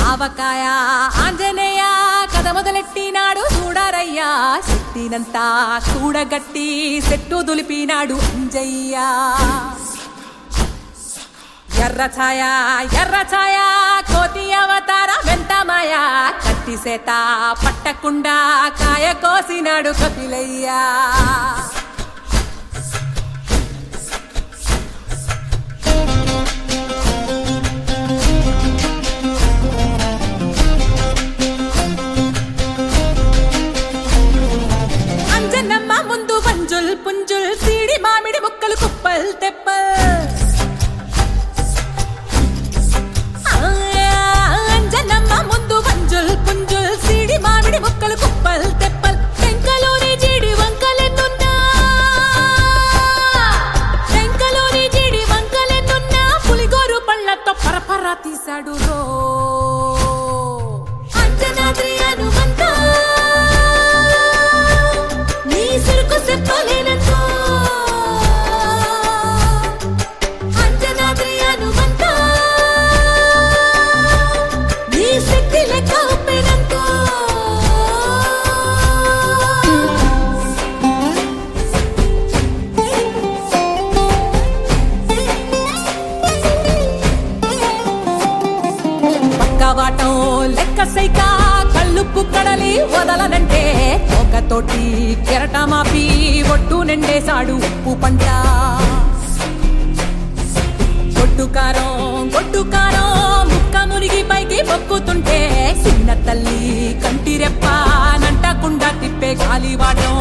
ఆవకాయ ఆంజనేయ కథ మొదలెట్టినాడు చూడారయ్యా శక్తినంతా చూడగట్టి సెట్టు దులిపినాడు అంజయ్య ఎర్ర ఛాయ ఎర్ర ఛాయ కోతి అవతార వెంటమాయ కత్తి సేత పట్టకుండా కాయ కోసినాడు కపిలయ్యా అంజనమ్మ ముందు వంజుల్ పుంజుల్ సీడి మామిడి ముక్కలు కుప్పల్ తెప్పల్ అంజనమ్మ ముందు వంజుల్ పుంజుల్ సీడి మామిడి ముక్కలు కుప్పల్ తెప్పల్ టెంకలోని జీడి వంకలెన్నున్నా టెంకలోని జీడి వంకలెన్నున్నా పులిగోరు పళ్ళతో పరపర తీశాడు రో అంజనాద్రి హనుమంత నీ సురుకు చెప్పలేనంతో అంజనాద్రి హనుమంత నీ శక్తి లెక్క ఒప్పెనంతో పక్కవాటం లెక్క సైక కళ్ళుప్పు కడలి వదలనంటే ఒకతోటి కెరటమాపి ఒట్టు నిండేశాడు ఉప్పు పంట గొడ్డుకారం గొడ్డుకారం ముక్క మునిగి పైకి మొక్కుతుంటే చిన్న తల్లి కంటి రెప్ప నంటకుండా తిప్పే గాలివాటం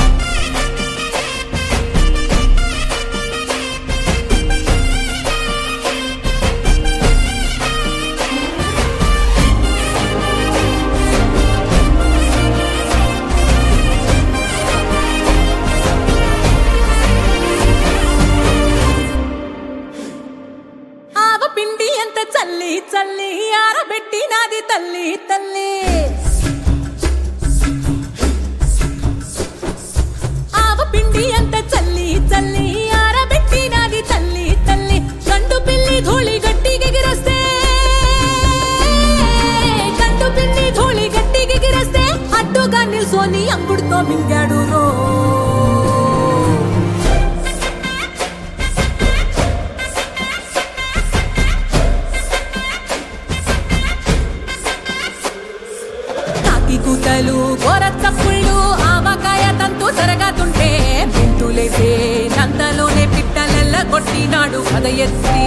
ఆవ పిండి ఎంత చల్లి చల్లి ఆరబెట్టి నాది తల్లి తల్లి ఆవ పిండి ఎంత చల్లి చల్లి ఆరబెట్టి నాది తల్లి తల్లి గండు పిల్లి ధూళి గట్టి ఎగిరొస్తే గండు పిల్లి ధూళి గట్టి ఎగిరొస్తే అడ్డుగా నిల్సోని అంగుడుతో మింగాడు రో కాకి కూతలు గోర చప్పుళ్ళు ఆవకాయ తంతు జరగతుంటే మెంతులేసే నందలోనే పిట్టలెల్ల కొట్టినాడు కథ ఎత్తి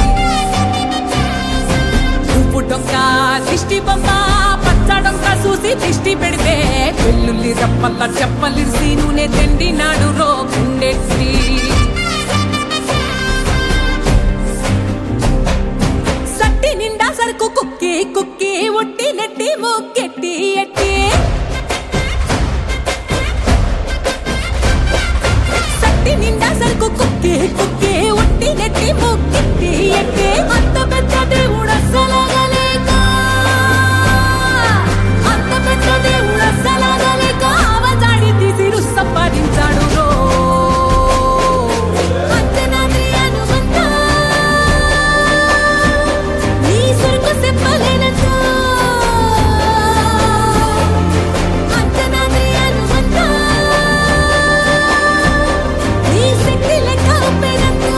ఉప్పు డొంక దిష్టి బొమ్మ పచ్చ డొంక చూసి దిష్టి పెడితే వెల్లుల్లి రప్పల్ల చెప్పలిసి నూనె తెండినాడు రో గుండెత్తి సట్టి నిండా సరుకు కుక్కి కుక్కి ఒట్టి నెట్టి మొక్కెట్టి ఎట్టి సట్టి నిండా సరుకు కుక్కి కుక్కి ఒట్టి నెట్టి మొక్కెట్టి ఎట్టి అంత పెద్ద దేవుడు అస్సలగలేక అంత పెద్ద దేవుడు అస్సలగలేక అవజాడి తీసి సంపాదించాడు రో అంజనాద్రి హనుమంతా నీ సురుకు చెప్పలేనంతో అంజనాద్రి హనుమంత నీ శక్తి లెక్క ఒప్పెనంతో